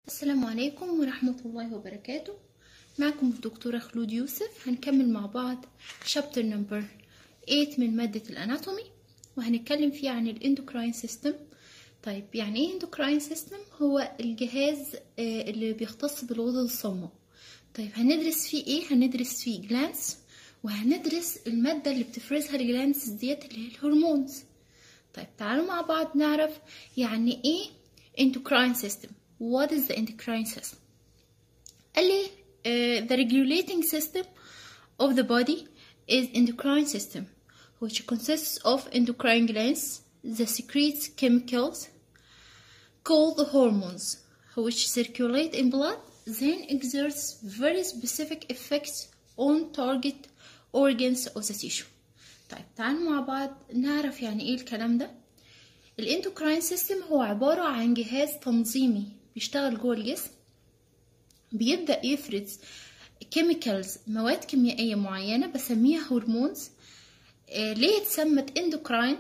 السلام عليكم ورحمة الله وبركاته معكم الدكتورة خلود يوسف هنكمل مع بعض شابتر نمبر 8 من مادة الاناتومي وهنتكلم فيه عن الاندوكراين سيستم طيب يعني ايه اندوكراين سيستم هو الجهاز آه، اللي بيختص بالغدد الصماء طيب هندرس فيه ايه هندرس فيه جلانس وهندرس المادة اللي بتفرزها الجلانس ديت اللي هي الهرمونز طيب تعالوا مع بعض نعرف يعني ايه endocrine system what is the endocrine system قال لي uh, the regulating system of the body is endocrine system which consists of endocrine glands that secretes chemicals called the hormones which circulate in blood then exerts very specific effects on target organs of the tissue طيب تعالوا مع بعض نعرف يعني ايه الكلام ده الاندوكراين سيستم هو عبارة عن جهاز تنظيمي بيشتغل جوه الجسم بيبدأ يفرز كيميكالز مواد كيميائية معينة بسميها هرمونز آه، ليه اتسمت اندوكراين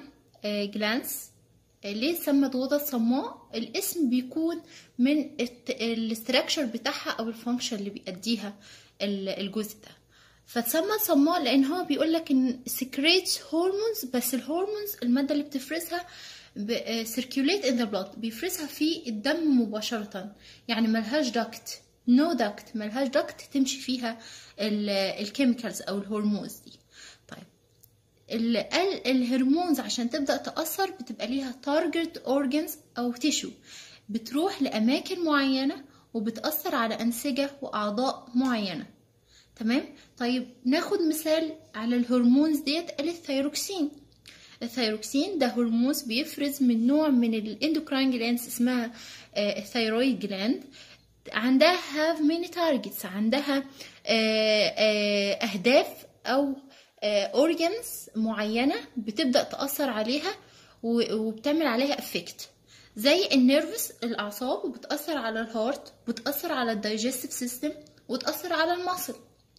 جلانس ليه اتسمت غدد صماء الاسم بيكون من الاستراكشر بتاعها او الفانكشن اللي بيأديها ال- الجزء ده فتسمى صماء لان هو بيقول لك ان سكريتس هرمونز بس الهرمونز الماده اللي بتفرزها سيركيوليت ان ذا بلاد بيفرزها في الدم مباشره يعني ملهاش داكت نو داكت ملهاش داكت تمشي فيها الكيميكالز او الهرمونز دي طيب ال- ال- الهرمونز عشان تبدأ تأثر بتبقى ليها تارجت اورجنز أو تيشو بتروح لأماكن معينة وبتأثر على أنسجة وأعضاء معينة تمام طيب ناخد مثال على الهرمونز ديت قال الثيروكسين الثيروكسين ده هرمونز بيفرز من نوع من الاندوكراين جلاندز اسمها آه، الثيرويد جلاند عندها have many targets عندها آه، آه، أهداف أو اورجنز معينة بتبدأ تأثر عليها و- وبتعمل عليها افكت زي النيرفس الأعصاب وبتأثر على الهارت بتأثر على الدايجستيف سيستم وتأثر على المصل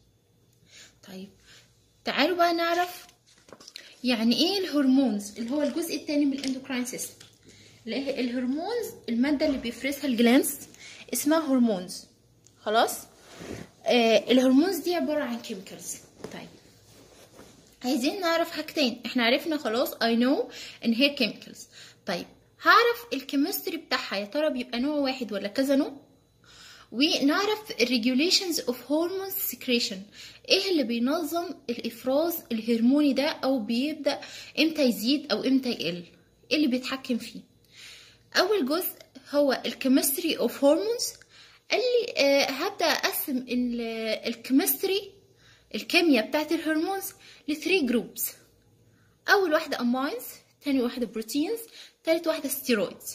طيب تعالوا بقى نعرف يعني ايه الهرمونز اللي هو الجزء الثاني من الاندوكراين سيستم اللي هي الهرمونز المادة اللي بيفرزها الجلانس اسمها هرمونز خلاص آه الهرمونز دي عبارة عن كيميكالز طيب عايزين نعرف حاجتين احنا عرفنا خلاص I know ان هي chemicals طيب هعرف الكيمستري بتاعها يا ترى بيبقى نوع واحد ولا كذا نوع ونعرف regulations of hormones secretion ايه اللي بينظم الافراز الهرموني ده او بيبدأ امتى يزيد او امتى يقل ايه اللي بيتحكم فيه اول جزء هو الكيمستري اوف هرمونز قال لي آه هبدا اقسم الكيمستري الكيمياء بتاعت الهرمونز لثري جروبس اول واحده اماينز تاني واحده بروتينز تالت واحده ستيرويدز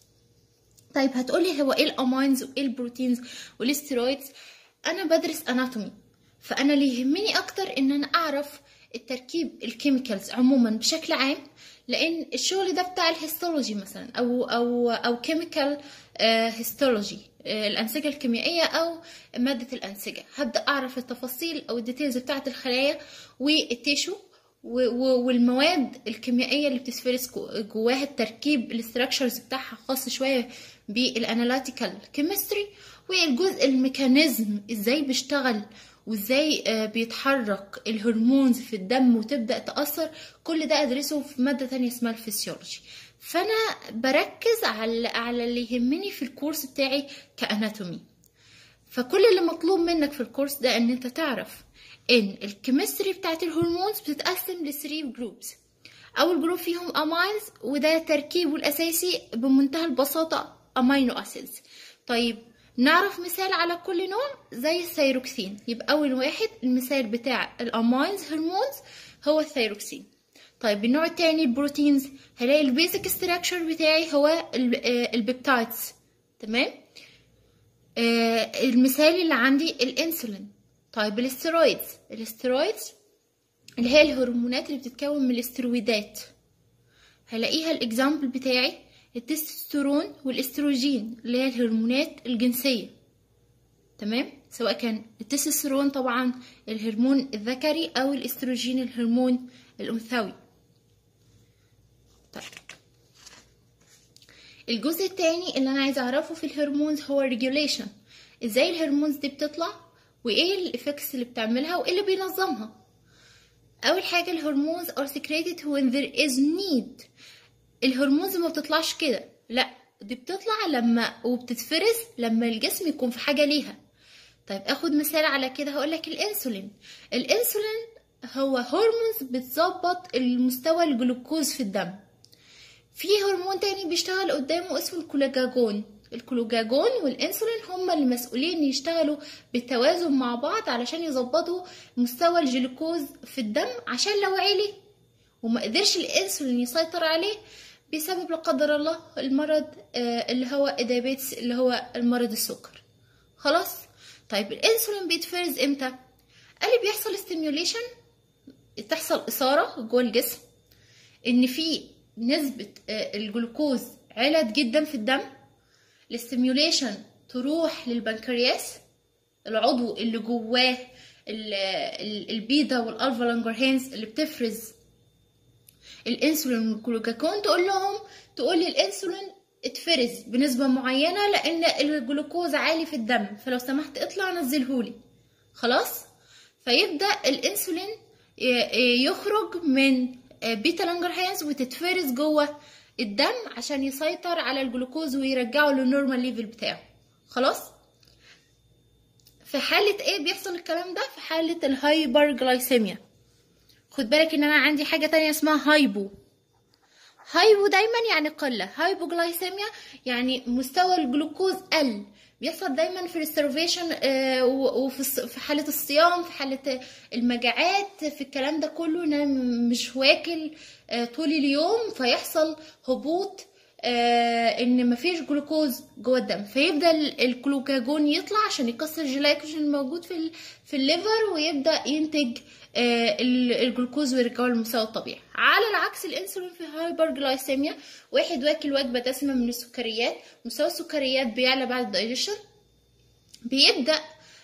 طيب هتقولي هو ايه الاماينز وايه البروتينز والاستيرويدز انا بدرس اناتومي فانا اللي يهمني اكتر ان انا اعرف التركيب الكيميكالز عموما بشكل عام لان الشغل ده بتاع الهيستولوجي مثلا او او او كيميكال هيستولوجي الانسجه الكيميائيه او ماده الانسجه هبدا اعرف التفاصيل او الديتيلز بتاعه الخلايا والتيشو و- و- والمواد الكيميائيه اللي بتتفرز جو- جواها التركيب الاستراكشرز بتاعها خاص شويه بالاناليتيكال كيمستري والجزء الميكانيزم ازاي بيشتغل وازاي آه، بيتحرك الهرمونز في الدم وتبدا تاثر كل ده ادرسه في ماده تانية اسمها الفسيولوجي فانا بركز على على اللي يهمني في الكورس بتاعي كاناتومي فكل اللي مطلوب منك في الكورس ده ان انت تعرف ان الكيمستري بتاعت الهرمونز بتتقسم لثري جروبس اول جروب فيهم اماينز وده تركيبه الاساسي بمنتهى البساطه امينو اسيدز طيب نعرف مثال على كل نوع زي الثيروكسين يبقى اول واحد المثال بتاع الاماينز هرمونز هو الثيروكسين طيب النوع التاني البروتينز هلاقي البيزك ستراكشر بتاعي هو ال- آه، البيبتايدز تمام آه، المثال اللي عندي الانسولين طيب الاسترويدز الاسترويدز اللي هي الهرمونات اللي بتتكون من الاسترويدات هلاقيها الاكزامبل بتاعي التستوستيرون والاستروجين اللي هي الهرمونات الجنسية تمام سواء كان التستوستيرون طبعا الهرمون الذكري او الاستروجين الهرمون الانثوي طيب الجزء التاني اللي انا عايزه اعرفه في الهرمونز هو الريجوليشن ازاي الهرمونز دي بتطلع وايه الافكتس اللي بتعملها وايه اللي بينظمها اول حاجه الهرمونز are secreted when there is need الهرمونز ما بتطلعش كده لا دي بتطلع لما وبتتفرز لما الجسم يكون في حاجه ليها طيب اخد مثال على كده هقول لك الانسولين الانسولين هو هرمونز بتظبط المستوى الجلوكوز في الدم في هرمون تاني بيشتغل قدامه اسمه الكولاجاجون الكلوجاجون والانسولين هما اللي مسؤولين يشتغلوا بالتوازن مع بعض علشان يظبطوا مستوى الجلوكوز في الدم عشان لو عالي وما قدرش الانسولين يسيطر عليه بسبب لا قدر الله المرض اللي هو الدايابيتس اللي هو المرض السكر خلاص طيب الانسولين بيتفرز امتى قال لي بيحصل ستيميوليشن تحصل اثاره جوه الجسم ان في نسبه الجلوكوز علت جدا في الدم الاستيميوليشن تروح للبنكرياس العضو اللي جواه البيضه والالفا لانجرهانز اللي بتفرز الانسولين والجلوكاجون تقول لهم تقول لي الانسولين اتفرز بنسبه معينه لان الجلوكوز عالي في الدم فلو سمحت اطلع نزلهولي خلاص فيبدا الانسولين يخرج من بيتا لانجرهانز وتتفرز جوه الدم عشان يسيطر على الجلوكوز ويرجعه للنورمال ليفل بتاعه خلاص في حالة ايه بيحصل الكلام ده في حالة الهايبر جلايسيميا خد بالك ان انا عندي حاجة تانية اسمها هايبو هايبو دايما يعني قلة هايبو جلايسيميا يعني مستوى الجلوكوز قل بيحصل دايما في السترفيشن وفي حالة الصيام في حالة المجاعات في الكلام ده كله انا مش واكل طول اليوم فيحصل هبوط ان مفيش جلوكوز جوه الدم فيبدا الجلوكاجون يطلع عشان يكسر الجلايكوجين الموجود في في الليفر ويبدا ينتج الجلوكوز ويرجعه للمستوى الطبيعي على العكس الانسولين في هايبر جلايسيميا واحد واكل وجبه دسمه من السكريات مستوى السكريات بيعلى بعد الدايجيشن بيبدا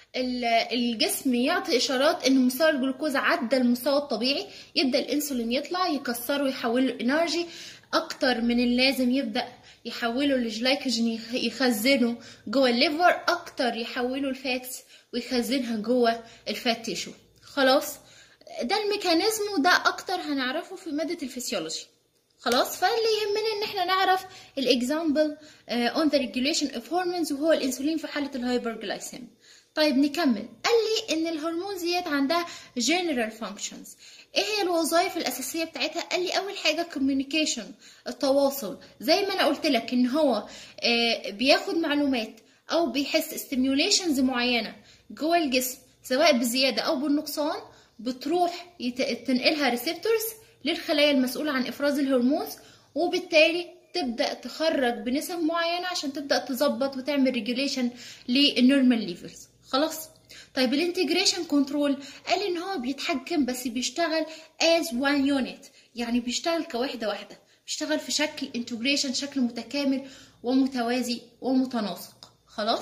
الجسم يعطي اشارات ان مستوى الجلوكوز عدى المستوى الطبيعي يبدا الانسولين يطلع يكسره ويحوله انرجي اكتر من اللازم يبدا يحوله لجلايكوجين يخزنه جوه الليفر اكتر يحوله لفاتس ويخزنها جوه الفات تيشو خلاص ده الميكانيزم وده اكتر هنعرفه في ماده الفسيولوجي خلاص فاللي يهمنا ان احنا نعرف الاكزامبل اون ذا ريجوليشن اوف هرمونز وهو الانسولين في حاله الهايبرجلايسيميا طيب نكمل قال لي ان الهرمونز ديت عندها جنرال فانكشنز ايه هي الوظائف الاساسيه بتاعتها قال لي اول حاجه كوميونيكيشن التواصل زي ما انا قلت لك ان هو آه بياخد معلومات او بيحس ستيميوليشنز معينه جوه الجسم سواء بزياده او بالنقصان بتروح يت... تنقلها ريسبتورز للخلايا المسؤوله عن افراز الهرمونز وبالتالي تبدا تخرج بنسب معينه عشان تبدا تظبط وتعمل ريجوليشن للنورمال ليفلز خلاص طيب الانتجريشن كنترول قال ان هو بيتحكم بس بيشتغل as one unit يعني بيشتغل كوحده واحده بيشتغل في شكل انتجريشن شكل متكامل ومتوازي ومتناسق خلاص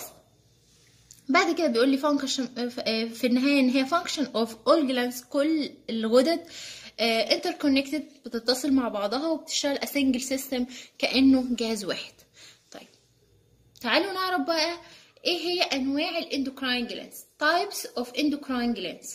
بعد كده بيقول لي فانكشن في النهايه ان هي فانكشن اوف اول جلانس كل الغدد انتركونكتد بتتصل مع بعضها وبتشتغل اسنجل سيستم كانه جهاز واحد طيب تعالوا نعرف بقى ايه هي انواع الاندوكراين جلانس types of endocrine glands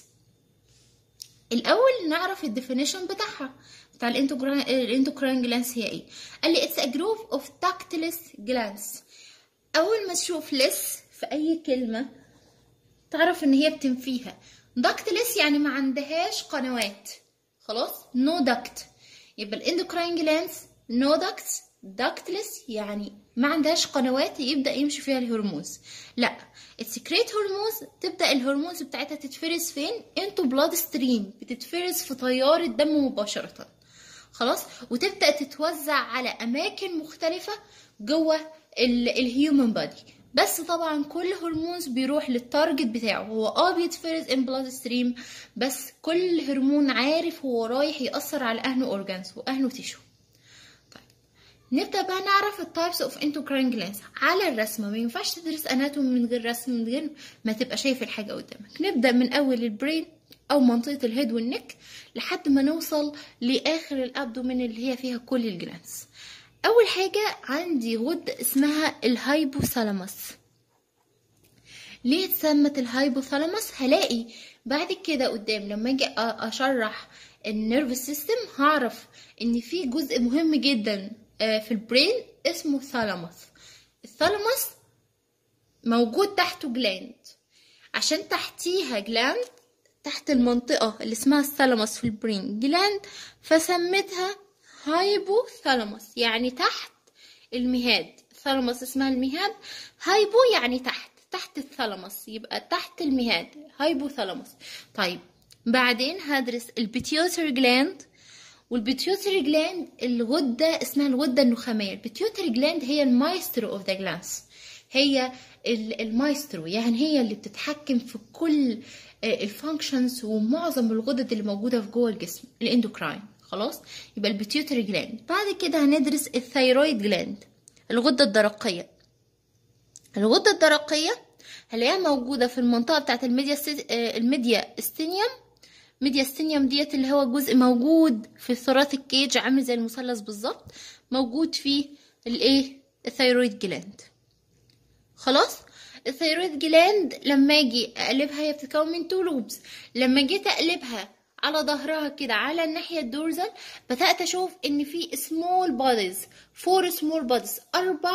الاول نعرف الديفينيشن بتاعها بتاع الاندوكراين جلانس هي ايه قال لي it's a group of tactless glands اول ما تشوف لس في اي كلمه تعرف ان هي بتنفيها ductless يعني ما عندهاش قنوات خلاص no duct يبقى الاندوكراين جلانس no ducts ductless يعني ما عندهاش قنوات يبدا يمشي فيها الهرمونز لا السكريت هرمونز تبدا الهرمونز بتاعتها تتفرز فين انتو بلاد ستريم بتتفرز في تيار الدم مباشره خلاص وتبدا تتوزع على اماكن مختلفه جوه الهيومن بادي بس طبعا كل هرمونز بيروح للتارجت بتاعه هو اه بيتفرز ان بلاد ستريم بس كل هرمون عارف هو رايح ياثر على اهنو اورجانز واهنو تيشو نبدا بقى نعرف التايبس اوف endocrine glands على الرسمه ما ينفعش تدرس اناتومي من غير رسم من غير ما تبقى شايف الحاجه قدامك نبدا من اول البرين او منطقه الهيد والنك لحد ما نوصل لاخر الابدومين اللي هي فيها كل الجلانس اول حاجه عندي غده اسمها الهايبوثالاموس ليه اتسمت الهايبوثالاموس هلاقي بعد كده قدام لما اجي اشرح النيرف سيستم هعرف ان في جزء مهم جدا في البرين اسمه ثالاموس الثالاموس موجود تحته جلاند عشان تحتيها جلاند تحت المنطقة اللي اسمها الثالاموس في البرين جلاند فسميتها هايبوثالاموس يعني تحت المهاد الثالاموس اسمها المهاد هايبو يعني تحت تحت الثالاموس يبقى تحت المهاد هايبوثالاموس طيب بعدين هدرس البيتيوتري جلاند والبيتيوتري جلاند الغدة اسمها الغدة النخامية البيتيوتري جلاند هي المايسترو اوف ذا جلانس هي المايسترو يعني هي اللي بتتحكم في كل الفانكشنز ومعظم الغدد اللي موجودة في جوه الجسم الاندوكراين خلاص يبقى البيتيوتري جلاند بعد كده هندرس الثيرويد جلاند الغدة الدرقية الغدة الدرقية هلاقيها موجودة في المنطقة بتاعت الميديا الميديا استينيوم ميديا استينيوم ديت اللي هو جزء موجود في ثراث الكيج عامل زي المثلث بالظبط موجود في الايه الثيرويد جلاند خلاص الثيرويد جلاند لما اجي اقلبها هي بتتكون من تو لوبس لما جيت اقلبها على ظهرها كده على الناحية الدورزال بدأت أشوف إن في سمول بوديز فور سمول بوديز أربع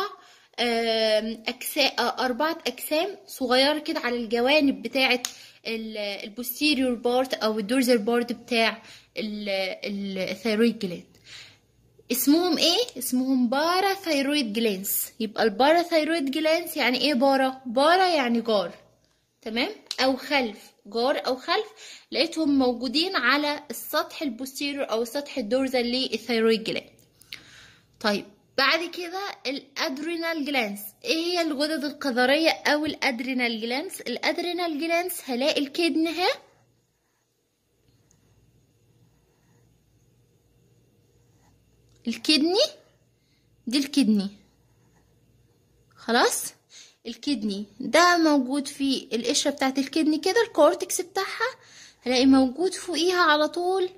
أجسام أربعة أجسام صغيرة كده على الجوانب بتاعة البوستيريور بارت أو الدورزال بارت بتاع الثيرويد جلاند اسمهم ايه اسمهم بارا ثيرويد جلانس يبقى البارا ثيرويد جلانس يعني ايه بارا بارا يعني جار تمام او خلف جار او خلف لقيتهم موجودين على السطح البوستيريور او السطح الدورزال للثيرويد جلاند طيب بعد كده الادرينال جلانس ايه هي الغدد القذريه او الادرينال جلانس الادرينال جلانس هلاقي الكدن اهي الكدني دي الكدني خلاص الكدني ده موجود في القشرة بتاعت الكدني كده الكورتكس بتاعها هلاقي موجود فوقيها على طول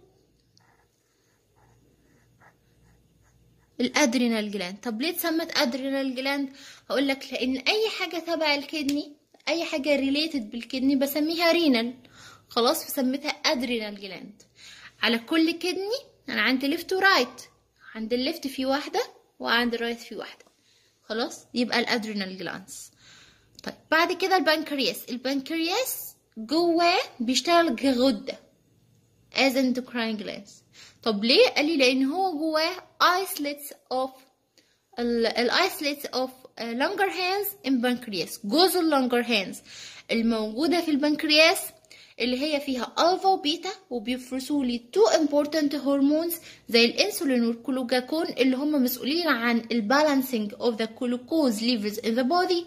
الادرينال جلاند طب ليه اتسمت ادرينال جلاند هقول لك لان اي حاجه تبع الكدني اي حاجه ريليتد بالكدني بسميها رينال خلاص فسميتها ادرينال جلاند على كل كدني انا عندي ليفت ورايت عند الليفت في واحده وعند الرايت في واحده خلاص يبقى الادرينال جلانس طيب بعد كده البنكرياس البنكرياس جواه بيشتغل كغده as endocrine glands طب ليه قال لي لان هو جواه isolates of ال isolates of longer hands in pancreas جزر longer hands الموجودة في البنكرياس اللي هي فيها الفا وبيتا وبيفرزوا لي تو important hormones زي الانسولين والكلوكاكون اللي هم مسؤولين عن البالانسنج of the glucose levels in the body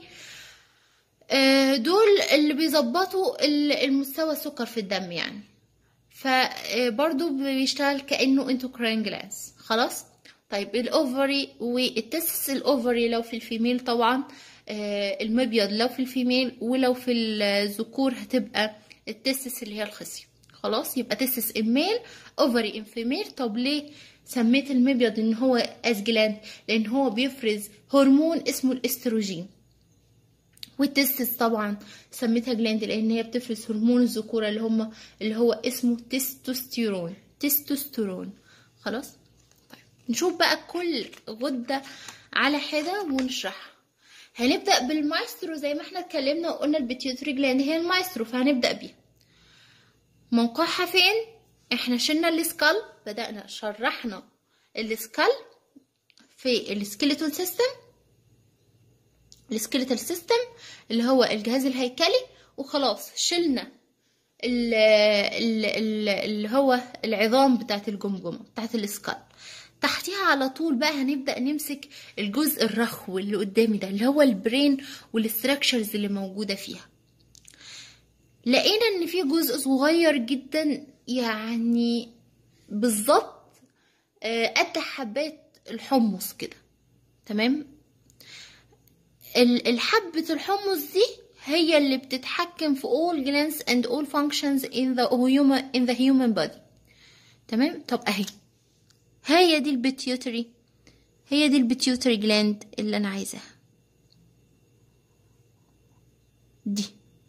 دول اللي بيظبطوا المستوى السكر في الدم يعني فبرضو بيشتغل كأنه انتوكراين جلاس خلاص طيب الاوفري والتستس الاوفري لو في الفيميل طبعا المبيض لو في الفيميل ولو في الذكور هتبقى التستس اللي هي الخصية خلاص يبقى تستس الميل اوفري ان فيميل طب ليه سميت المبيض ان هو اسجلاند لان هو بيفرز هرمون اسمه الاستروجين والتستس طبعا سميتها جلاند لان هي بتفرز هرمون الذكوره اللي هم اللي هو اسمه تستوستيرون تستوستيرون خلاص طيب نشوف بقى كل غده على حده ونشرحها هنبدا بالمايسترو زي ما احنا اتكلمنا وقلنا البيتيوتري جلاند هي المايسترو فهنبدا بيها موقعها فين احنا شلنا السكال بدانا شرحنا السكال في السكيلتون سيستم السكيلتال سيستم اللي هو الجهاز الهيكلي وخلاص شلنا اللي هو العظام بتاعت الجمجمة بتاعت السكال تحتيها على طول بقى هنبدأ نمسك الجزء الرخو اللي قدامي ده اللي هو البرين والستراكشرز اللي موجودة فيها لقينا ان في جزء صغير جدا يعني بالظبط قد حبات الحمص كده تمام الحبة الحمص دي هي اللي بتتحكم في all glands and all functions in the human in the human body تمام طب اهي هي دي البيتيوتري هي دي البيتيوتري جلاند اللي انا عايزاها دي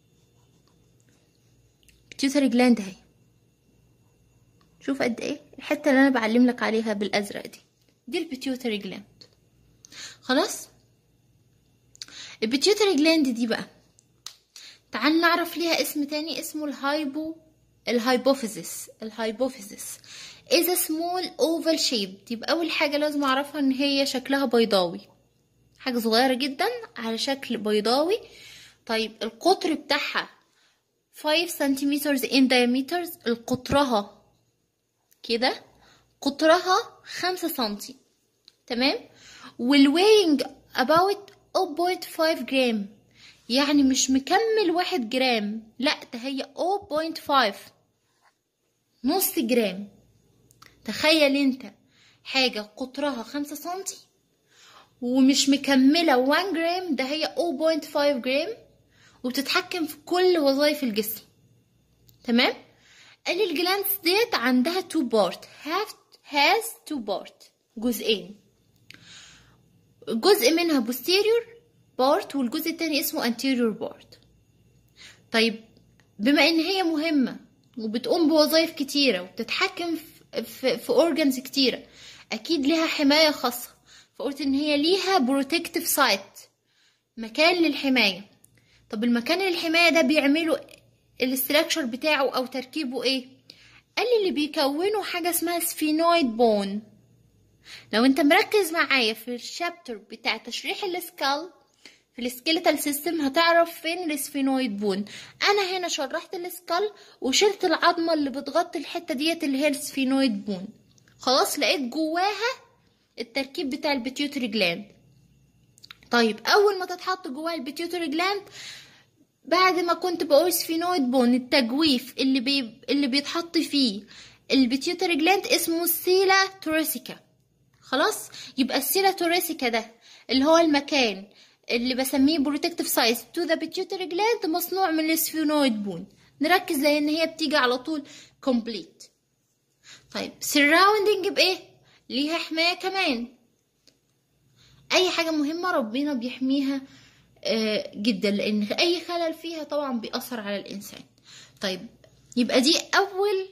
بيتيوتري جلاند اهي شوف قد ايه الحته اللي انا بعلم لك عليها بالازرق دي دي البيتيوتري جلاند خلاص البيتيوتري جلاند دي بقى تعال نعرف ليها اسم تاني اسمه الهايبو الهايبوفيزيس الهايبوفيزيس is a small oval shaped يبقى اول حاجه لازم اعرفها ان هي شكلها بيضاوي حاجه صغيره جدا على شكل بيضاوي طيب القطر بتاعها 5 سنتيمتر in diameter القطرها كده قطرها 5 سنتي تمام والوينج about 0.5 جرام يعني مش مكمل واحد جرام لا ده هي 0.5 نص جرام تخيل انت حاجة قطرها خمسة سنتي ومش مكملة 1 جرام ده هي 0.5 جرام وبتتحكم في كل وظائف الجسم تمام قال لي الجلانس ديت عندها تو بارت have has two بارت جزئين جزء منها posterior بارت والجزء التاني اسمه anterior بارت طيب بما ان هي مهمة وبتقوم بوظائف كتيرة وبتتحكم في, في, في organs كتيرة اكيد ليها حماية خاصة فقلت ان هي ليها protective site مكان للحماية طب المكان للحماية ده بيعملوا الاستراكشر بتاعه او تركيبه ايه قال لي اللي بيكونوا حاجة اسمها سفينويد بون لو انت مركز معايا في الشابتر بتاع تشريح السكال في السكيلتال سيستم هتعرف فين السفينويد بون انا هنا شرحت السكال وشلت العظمه اللي بتغطي الحته ديت اللي هي السفينويد بون خلاص لقيت جواها التركيب بتاع البيتيوتري جلاند طيب اول ما تتحط جواها البيتيوتري جلاند بعد ما كنت بقول سفينويد بون التجويف اللي بي... اللي بيتحط فيه البيتيوتري جلاند اسمه السيلا توريسيكا خلاص يبقى السيلا توريسيكا ده اللي هو المكان اللي بسميه بروتكتيف سايز تو ذا بيتيوتري جلاند مصنوع من السفينويد بون نركز لان هي بتيجي على طول كومبليت طيب سراوندنج بايه ليها حمايه كمان اي حاجه مهمه ربنا بيحميها آه جدا لان اي خلل فيها طبعا بيأثر على الانسان طيب يبقى دي اول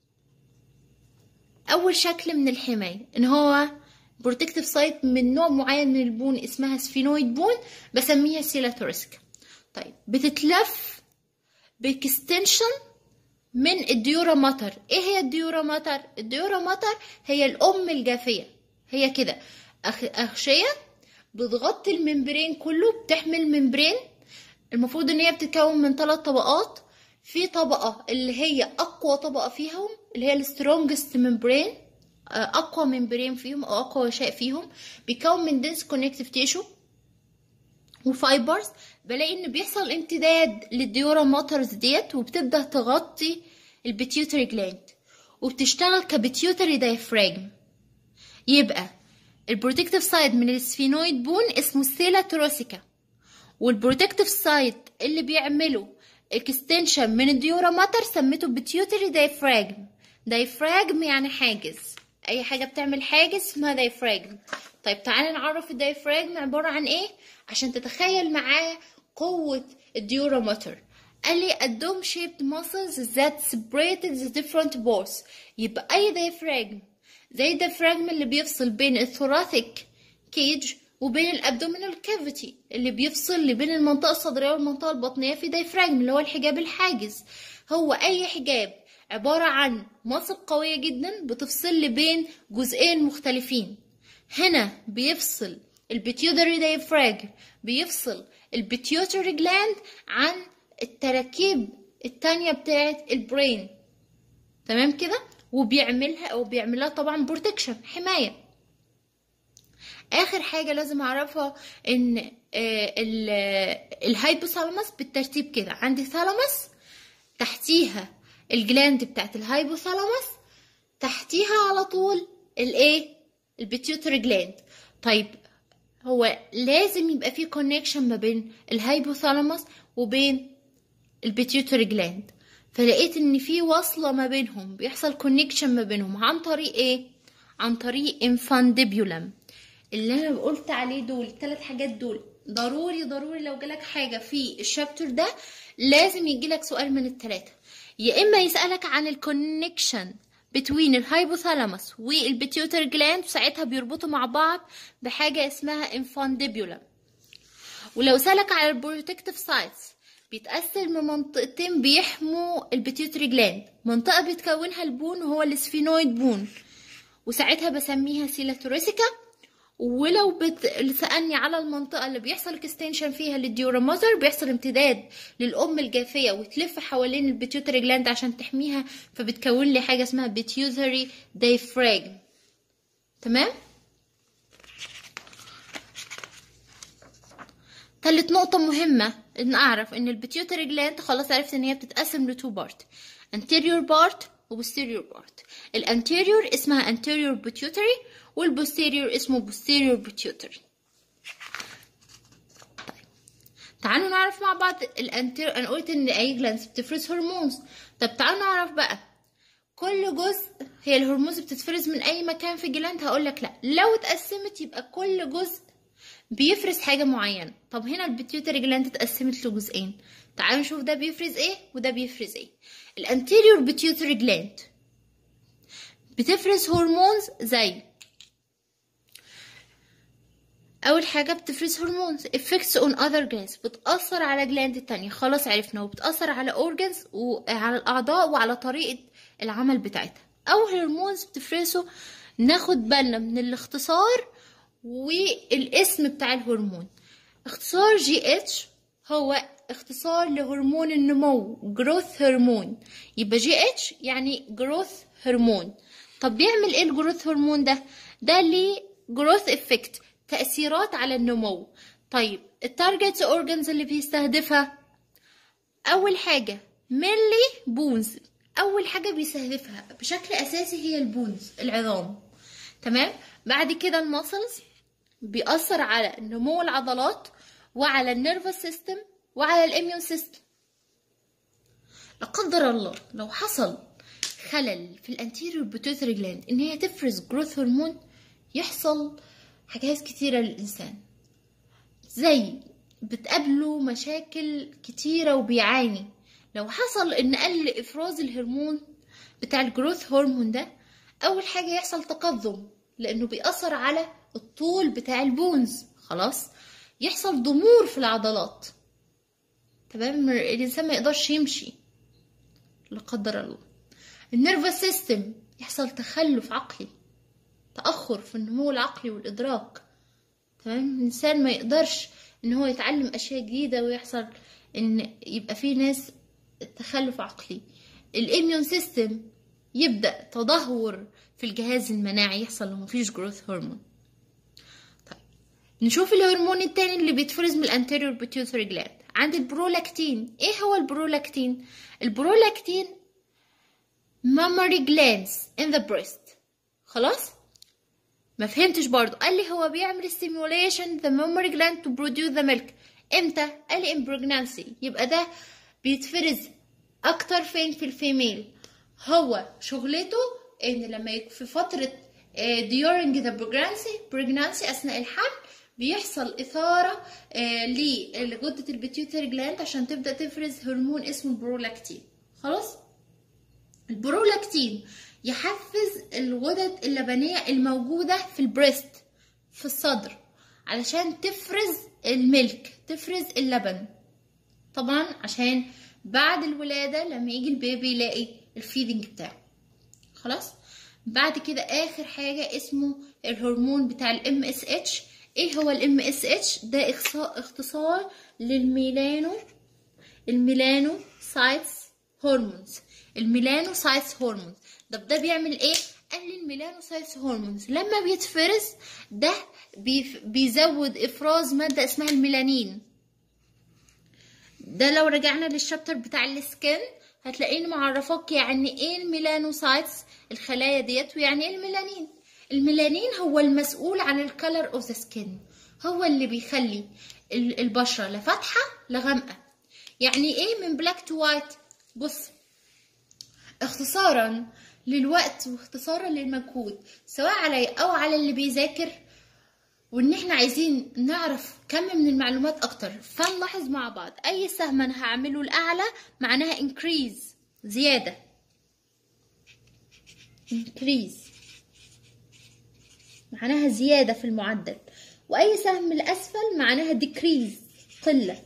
اول شكل من الحمايه ان هو بروتكتيف سايت من نوع معين من البون اسمها سفينويد بون بسميها سيلاتوريسك طيب بتتلف باكستنشن من الديورا ماتر ايه هي الديورا ماتر الديورا ماتر هي الام الجافيه هي كده اغشيه بتغطي الممبرين كله بتحمل ممبرين المفروض ان هي بتتكون من ثلاث طبقات في طبقه اللي هي اقوى طبقه فيهم اللي هي السترونجست ممبرين اقوى ممبرين فيهم او اقوى شيء فيهم بيكون من دنس كونكتيف تيشو وفايبرز بلاقي ان بيحصل امتداد للديورا موترز ديت وبتبدا تغطي البيتيوتري جلاند وبتشتغل كبيتيوتري دايفراجم يبقى البروتكتيف سايد من السفينويد بون اسمه السيلا تروسيكا والبروتكتيف سايد اللي بيعمله اكستنشن من الديورا ماتر سميته بيتيوتري دايفراجم دايفراجم يعني حاجز اي حاجه بتعمل حاجز اسمها دايفراجم طيب تعالى نعرف الدايفراجم عباره عن ايه عشان تتخيل معايا قوه الديورا ماتر قال لي a dome shaped muscles that separated the different parts يبقى اي دايفراجم زي الدايفراجم اللي بيفصل بين الثوراثيك كيج وبين الابدومينال كافيتي اللي بيفصل اللي بين المنطقه الصدريه والمنطقه البطنيه في دايفراجم اللي هو الحجاب الحاجز هو اي حجاب عبارة عن مصل قوية جدا بتفصل لي بين جزئين مختلفين هنا بيفصل البيتيوتري دايفراج بيفصل البيتيوتري جلاند عن التراكيب التانية بتاعت البرين تمام كده وبيعملها او بيعملها طبعا بروتكشن حماية اخر حاجة لازم اعرفها ان الهايبوثالاموس بالترتيب كده عندي ثالاموس تحتيها الجلاند بتاعت الهايبوثالاموس تحتيها على طول الايه البيتيوتري جلاند طيب هو لازم يبقى في كونكشن ما بين الهايبوثالاموس وبين البيتيوتري جلاند فلقيت ان في وصلة ما بينهم بيحصل كونكشن ما بينهم عن طريق ايه عن طريق انفانديبيولم اللي انا قلت عليه دول الثلاث حاجات دول ضروري ضروري لو جالك حاجه في الشابتر ده لازم يجيلك سؤال من الثلاثه يا اما يسالك عن الكونكشن بتوين الهايبوثالاموس والبيتيوتر جلاند وساعتها بيربطوا مع بعض بحاجه اسمها انفانديبيولم ولو سالك على البروتكتيف سايتس بيتقسم لمنطقتين بيحموا البيتيوتري جلاند منطقه بيتكونها البون وهو السفينويد بون وساعتها بسميها سيلاتوريسيكا ولو بت... سألني على المنطقة اللي بيحصل اكستنشن فيها للديورامازر بيحصل امتداد للأم الجافية وتلف حوالين البيتيوتري جلاند عشان تحميها فبتكون لي حاجة اسمها بيتيوتري دايفراجم تمام؟ تالت نقطة مهمة ان اعرف ان البيتيوتري جلاند خلاص عرفت ان هي بتتقسم لتو بارت anterior part و posterior part الانتيريور اسمها anterior pituitary والبوستيريور اسمه posterior pituitary طيب تعالوا نعرف مع بعض الانتيريور انا قلت ان اي جلاندز بتفرز هرمونز طب تعالوا نعرف بقى كل جزء هي الهرمونز بتتفرز من اي مكان في الجلاند هقول لك لا لو اتقسمت يبقى كل جزء بيفرز حاجه معينه طب هنا البيتيوتري جلاند اتقسمت لجزئين تعالوا نشوف ده بيفرز ايه وده بيفرز ايه الانتيريور بيتيوتري جلاند بتفرز هرمونز زي اول حاجه بتفرز هرمونز effects on other glands بتاثر على جلاند التانية خلاص عرفنا وبتاثر على organs وعلى الاعضاء وعلى طريقه العمل بتاعتها او هرمونز بتفرزه ناخد بالنا من الاختصار والاسم بتاع الهرمون اختصار جي اتش هو اختصار لهرمون النمو جروث هرمون يبقى جي اتش يعني جروث هرمون طب بيعمل ايه الجروث هرمون ده ده ليه جروث افكت تأثيرات على النمو طيب التارجت اورجانز اللي بيستهدفها اول حاجة مينلي بونز اول حاجة بيستهدفها بشكل اساسي هي البونز العظام تمام بعد كده المسلز بيأثر على نمو العضلات وعلى النيرفس سيستم وعلى الاميون سيستم لا قدر الله لو حصل خلل في الانتيريور بيتوتري جلاند ان هي تفرز جروث هرمون يحصل حاجات كتيرة للإنسان زي بتقابله مشاكل كتيرة وبيعاني لو حصل ان قل افراز الهرمون بتاع الجروث هرمون ده اول حاجة يحصل تقدم لانه بيأثر على الطول بتاع البونز خلاص يحصل ضمور في العضلات تمام الانسان ما يقدرش يمشي لا قدر الله النيرفس سيستم يحصل تخلف عقلي تأخر في النمو العقلي والإدراك تمام الإنسان ما يقدرش إن هو يتعلم أشياء جديدة ويحصل إن يبقى فيه ناس تخلف عقلي الإميون سيستم يبدأ تدهور في الجهاز المناعي يحصل لو مفيش جروث هرمون طيب نشوف الهرمون التاني اللي بيتفرز من الانتيريور بيتيوتري جلاند عند البرولاكتين ايه هو البرولاكتين البرولاكتين mammary glands in the breast خلاص ما فهمتش برضو قال لي هو بيعمل stimulation the mammary gland to produce the milk امتى قال لي in pregnancy يبقى ده بيتفرز اكتر فين في الفيميل هو شغلته ان لما يكون في فترة during the pregnancy pregnancy اثناء الحمل بيحصل إثارة لغدة البيتيوتري جلاند عشان تبدأ تفرز هرمون اسمه البرولاكتين خلاص البرولاكتين يحفز الغدد اللبنية الموجودة في البريست في الصدر علشان تفرز الملك تفرز اللبن طبعا عشان بعد الولادة لما يجي البيبي يلاقي الفيدنج بتاعه خلاص بعد كده اخر حاجة اسمه الهرمون بتاع الام اس اتش ايه هو الام اس اتش ده اختصار للميلانو الميلانو سايتس هرمونز الميلانو سايتس هرمونز ده ده بيعمل ايه قال لي الميلانوسايتس هرمونز لما بيتفرز ده بيزود افراز ماده اسمها الميلانين ده لو رجعنا للشابتر بتاع السكن هتلاقيني معرفاك يعني ايه الميلانوسايتس الخلايا ديت ويعني ايه الميلانين الميلانين هو المسؤول عن الكالر اوف ذا سكين هو اللي بيخلي البشره لا فاتحه لا غامقه يعني ايه من بلاك تو وايت بص اختصارا للوقت واختصارا للمجهود سواء علي او على اللي بيذاكر وان احنا عايزين نعرف كم من المعلومات اكتر فنلاحظ مع بعض اي سهم انا هعمله الاعلى معناها increase زيادة increase معناها زيادة في المعدل واي سهم الاسفل معناها decrease قلة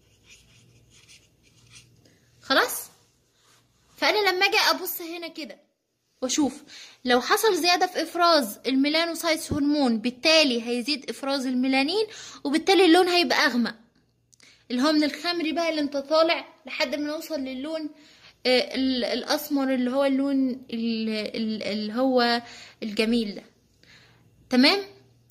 خلاص فانا لما اجي ابص هنا كده واشوف لو حصل زيادة في افراز الميلانوسايتس هرمون بالتالي هيزيد افراز الميلانين وبالتالي اللون هيبقى اغمق اللي هو من الخمري بقى اللي انت طالع لحد ما نوصل للون آه، ال- الاسمر اللي هو اللون ال- ال- اللي هو الجميل ده تمام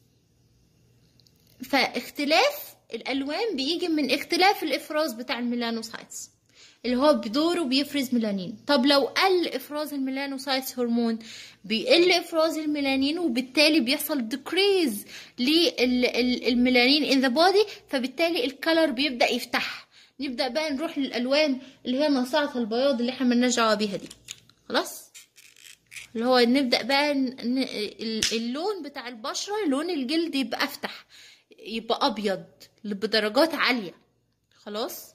فاختلاف الالوان بيجي من اختلاف الافراز بتاع الميلانوسايتس اللي هو بدوره بيفرز ميلانين طب لو قل افراز الميلانوسايتس هرمون بيقل افراز الميلانين وبالتالي بيحصل ديكريز للميلانين ان ذا بودي فبالتالي الكلر بيبدا يفتح نبدا بقى نروح للالوان اللي هي ناصعه البياض اللي احنا مالناش دعوه بيها دي خلاص اللي هو نبدا بقى ن- ن- ال- اللون بتاع البشره لون الجلد يبقى افتح يبقى ابيض بدرجات عاليه خلاص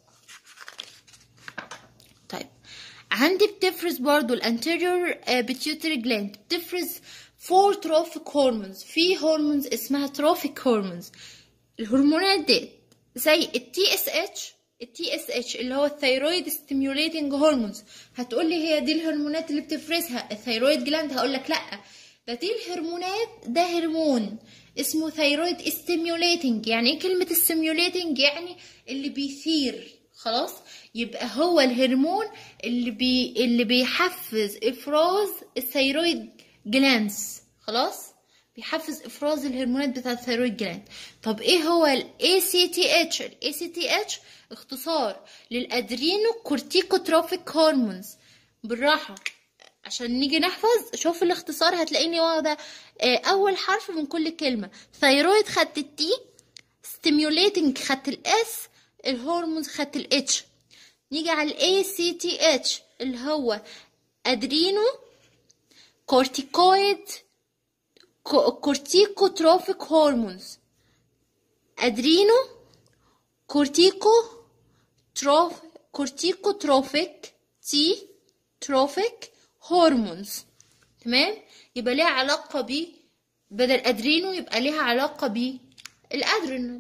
طيب عندي بتفرز برضو الانتيريور بيتيوتري جلاند بتفرز فور تروفيك هرمونز في هرمونز اسمها تروفيك هرمونز الهرمونات دي زي التي اس اتش التي اس اتش اللي هو الثيرويد ستيميوليتنج هرمونز هتقول لي هي دي الهرمونات اللي بتفرزها الثيرويد جلاند هقول لك لا ده دي الهرمونات ده هرمون اسمه ثيرويد ستيميوليتنج يعني ايه كلمه ستيميوليتنج يعني اللي بيثير خلاص يبقى هو الهرمون اللي بي اللي بيحفز افراز الثيرويد جلانس خلاص بيحفز افراز الهرمونات بتاعه الثيرويد جلاند طب ايه هو ال ACTH ال ACTH اختصار للادرينو كورتيكوتروفيك هرمونز بالراحه عشان نيجي نحفظ شوف الاختصار هتلاقيني واخده آه، اول حرف من كل كلمه ثيرويد خدت التي ستيميوليتنج خدت الاس الهرمونز خدت الاتش نيجي على الاي سي تي اتش اللي هو ادرينو كورتيكويد كورتيكوتروفيك هرمونز ادرينو كورتيكو تروف كورتيكوتروفيك تي تروفيك هرمونز تمام يبقى ليها علاقه ب بدل ادرينو يبقى ليها علاقه بالادرينال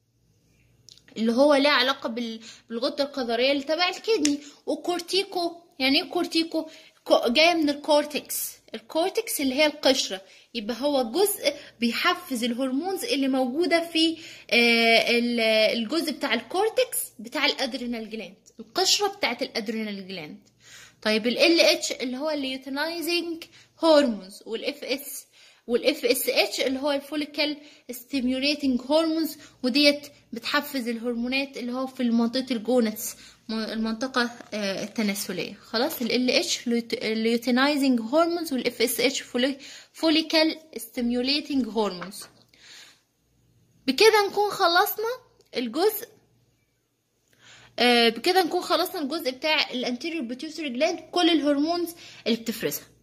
اللي هو ليه علاقة بال- بالغدة الكظرية اللي تبع الكدني وكورتيكو يعني ايه كورتيكو كو- جاية من الكورتكس الكورتكس اللي هي القشرة يبقى هو جزء بيحفز الهرمونز اللي موجودة في آه، ال- الجزء بتاع الكورتكس بتاع الادرينال جلاند القشرة بتاعت الادرينال جلاند طيب ال اتش اللي هو اليوتينايزنج هرمونز والاف اس والاف اس اتش اللي هو الفوليكال ستيميوليتنج هرمونز وديت بتحفز الهرمونات اللي هو في منطقه الجونتس م- المنطقه آه، التناسليه خلاص ال اتش اليوتينايزنج هرمونز والاف اس اتش فوليكال ستيميوليتنج هرمونز بكده نكون خلصنا الجزء آه، بكده نكون خلصنا الجزء بتاع الانتيريور بيتيوتري جلاند كل الهرمونز اللي بتفرزها